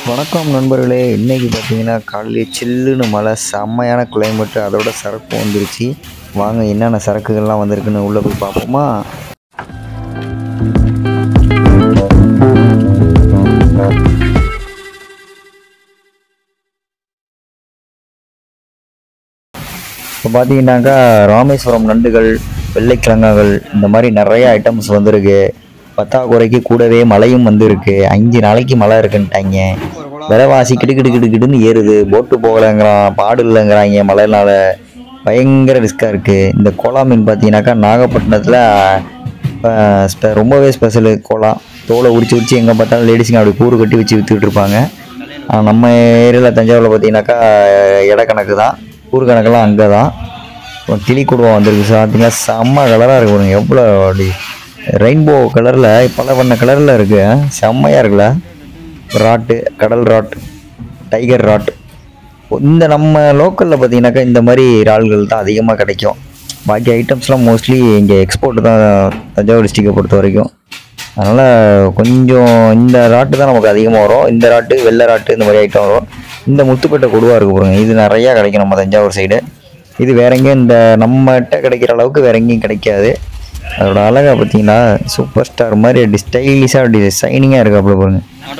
வணக்கம் நண்பர்களே இன்றைக்கி பார்த்தீங்கன்னா காலையிலே சில்லுன்னு மழை செம்மையான கிளைமேட்டு அதோட சரக்கு வந்துருச்சு வாங்க என்னென்ன சரக்குகள்லாம் வந்திருக்குன்னு உள்ளே போய் பார்ப்போமா இப்போ பார்த்தீங்கன்னாக்கா ராமேஸ்வரம் நண்டுகள் வெள்ளைக்கிழங்காகள் இந்த மாதிரி நிறைய ஐட்டம்ஸ் வந்திருக்கு பத்தாக்குறைக்கு கூடவே மழையும் வந்திருக்கு அஞ்சு நாளைக்கு மழை இருக்குன்ட்டாங்க விலைவாசி கிடு கிடு கிடு கிடுன்னு ஏறுது போட்டு போகலைங்கிறான் பாடு இல்லைங்கிறாங்க மழைனால பயங்கர ரிஸ்க்காக இருக்குது இந்த கோலா மீன் பார்த்தீங்கன்னாக்கா நாகப்பட்டினத்தில் அஹ், ஸ்பெ- ரொம்பவே ஸ்பெஷலு கோலா தோலை உரிச்சு உரிச்சு எங்கே பார்த்தாலும் லேடிஸுங்க அப்படி கூறு கட்டி வச்சு விற்றுக்கிட்டு இருப்பாங்க ஆனா, நம்ம ஏரியாவில் தஞ்சாவூரில் பார்த்தீங்கன்னாக்கா எடை கணக்கு தான் கூறு கணக்கெல்லாம் அங்கே தான் இப்போ கிளி குடுவா வந்திருக்கு சார் பார்த்தீங்கன்னா செம்ம கலராக இருக்கு பாருங்க எவ்வளோ அப்படி ரெயின்போ கலரில் பல வண்ண கலரில் இருக்கு செம்மையாக இருக்குல்ல ராட்டு கடல் ராட் டைகர் ராட் இந்த நம்ம லோக்கலில் பார்த்தீங்கன்னாக்கா இந்த மாதிரி இறால்கள் தான் அதிகமாக கிடைக்கும் பாக்கி ஐட்டம்ஸ்லாம் மோஸ்ட்லி இங்கே எக்ஸ்போர்ட் தான் தஞ்சாவூர் டிஸ்ட்ரிக்டை பொறுத்த வரைக்கும் அதனால் கொஞ்சம் இந்த ராட்டு தான் நமக்கு அதிகமாக வரும் இந்த ராட்டு வெள்ளை ராட்டு இந்த மாதிரி ஐட்டம் வரும் இந்த முத்துப்பேட்டை கொடுவா இருக்கு பாருங்க இது நிறையா கிடைக்கும் நம்ம தஞ்சாவூர் சைடு இது வேற எங்கேயும் இந்த நம்மகிட்ட கிடைக்கிற அளவுக்கு வேற எங்கேயும் கிடைக்காது அதோட அழகா பார்த்தீங்கன்னா சூப்பர் ஸ்டார் மாதிரி அப்படி ஸ்டைலிஷாக அப்படி ஷைனிங்காக இருக்கு அப்படி பாருங்க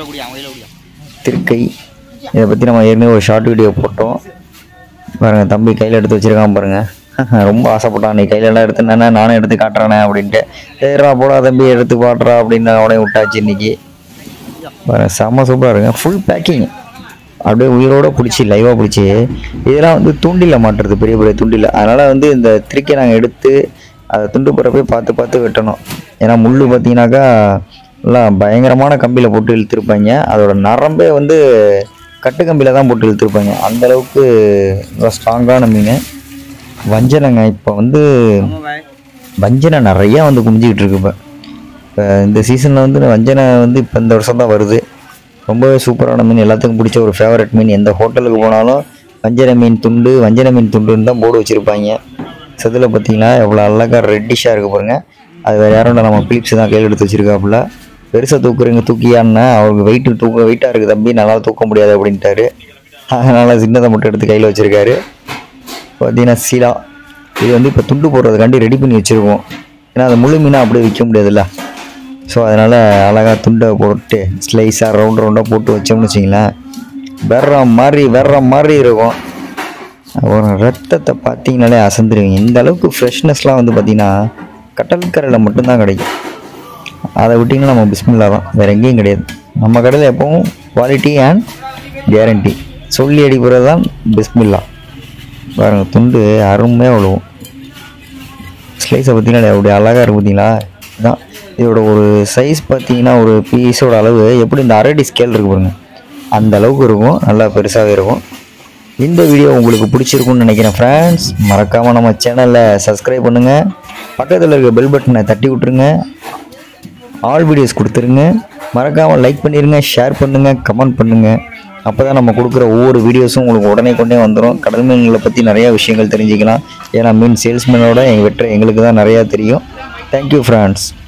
திருக்கை இதை பற்றி நம்ம ஏற்கனவே ஒரு ஷார்ட் வீடியோ போட்டோம் பாருங்க தம்பி கையில் எடுத்து வச்சிருக்கான் பாருங்க ரொம்ப ஆசைப்பட்டான் நீ கையில எல்லாம் எடுத்துனா நானும் எடுத்து காட்டுறானே அப்படின்ட்டு சரிடா போடா தம்பி எடுத்து பாட்டுறா அப்படின்னு அவனையும் விட்டாச்சு இன்னைக்கு பாருங்க செம்ம சூப்பராக இருங்க ஃபுல் பேக்கிங் அப்படியே உயிரோட பிடிச்சி லைவாக பிடிச்சி இதெல்லாம் வந்து தூண்டில மாட்டுறது பெரிய பெரிய தூண்டில அதனால் வந்து இந்த திருக்கை நாங்கள் எடுத்து அதை துண்டு போகிறப்ப பார்த்து பார்த்து வெட்டணும் ஏன்னா முள் பார்த்தீங்கன்னாக்கா எல்லாம் பயங்கரமான கம்பியில் போட்டு இழுத்துருப்பாங்க அதோட நரம்பே வந்து கட்டு கம்பியில் தான் போட்டு இழுத்துருப்பாங்க அந்த அளவுக்கு நல்லா ஸ்ட்ராங்கான மீன் வஞ்சனங்க இப்போ வந்து வஞ்சனை நிறையா வந்து குமிஞ்சிக்கிட்டு இருக்கு இப்போ இப்போ இந்த சீசனில் வந்து வஞ்சனை வந்து இப்போ இந்த வருஷம் தான் வருது ரொம்பவே சூப்பரான மீன் எல்லாத்துக்கும் பிடிச்ச ஒரு ஃபேவரட் மீன் எந்த ஹோட்டலுக்கு போனாலும் வஞ்சனை மீன் துண்டு வஞ்சனை மீன் துண்டுன்னு தான் போர்டு வச்சுருப்பாங்க செதில் பார்த்தீங்கன்னா எவ்வளோ அழகாக ரெட்டிஷாக இருக்கு பாருங்க அது வேறு யாரும் இல்லை நம்ம பிலிப்ஸ் தான் கையில் எடுத்து வச்சிருக்காப்புல பெருசாக தூக்குறீங்க தூக்கியான்னா அவருக்கு வெயிட்டு தூக்க வெயிட்டாக இருக்குது தம்பி நல்லா தூக்க முடியாது அப்படின்ட்டாரு அதனால் சின்னதை மட்டும் எடுத்து கையில் வச்சுருக்காரு பார்த்தீங்கன்னா சீலா இது வந்து இப்போ துண்டு போடுறதுக்காண்டி ரெடி பண்ணி வச்சுருக்கோம் ஏன்னா அது முழு மீனாக அப்படியே விற்க முடியாதுல்ல ஸோ அதனால் அழகாக துண்டை போட்டு ஸ்லைஸாக ரவுண்ட் ரவுண்டாக போட்டு வச்சோம்னு வச்சிங்களேன் வேற மாதிரி வேற மாதிரி இருக்கும் அப்புறம் ரத்தத்தை பார்த்தீங்கனாலே அசந்துருவீங்க இந்த அளவுக்கு ஃப்ரெஷ்னஸ்லாம் வந்து பார்த்தீங்கன்னா கடற்கரையில் மட்டும்தான் கிடைக்கும் அதை விட்டிங்கன்னா நம்ம பிஸ்மில்லா தான் வேறு எங்கேயும் கிடையாது நம்ம கடையில் எப்பவும் குவாலிட்டி அண்ட் கேரண்டி சொல்லி அடிக்கிறது தான் பிஸ்மில்லா பாருங்க துண்டு அருமையாக விழுவும் ஸ்லைஸை பார்த்தீங்கன்னா அப்படி அழகாக இருக்கு பார்த்தீங்களா இதான் இதோட ஒரு சைஸ் பார்த்தீங்கன்னா ஒரு பீஸோட அளவு எப்படி இந்த அரடி ஸ்கேல் இருக்கு பாருங்க அந்த அளவுக்கு இருக்கும் நல்லா பெருசாகவே இருக்கும் இந்த வீடியோ உங்களுக்கு பிடிச்சிருக்கும்னு நினைக்கிறேன் ஃப்ரெண்ட்ஸ் மறக்காமல் நம்ம சேனலை சப்ஸ்கிரைப் பண்ணுங்கள் பக்கத்தில் இருக்க பெல் பட்டனை தட்டி விட்ருங்க ஆல் வீடியோஸ் கொடுத்துருங்க மறக்காமல் லைக் பண்ணிடுங்க ஷேர் பண்ணுங்கள் கமெண்ட் பண்ணுங்கள் அப்போ தான் நம்ம கொடுக்குற ஒவ்வொரு வீடியோஸும் உங்களுக்கு உடனே கொண்டே வந்துடும் கடல் மீன்களை பற்றி நிறையா விஷயங்கள் தெரிஞ்சுக்கலாம் ஏன்னா மீன் சேல்ஸ்மேனோட எங்கள் வெற்ற எங்களுக்கு தான் நிறையா தெரியும் தேங்க்யூ ஃப்ரெண்ட்ஸ்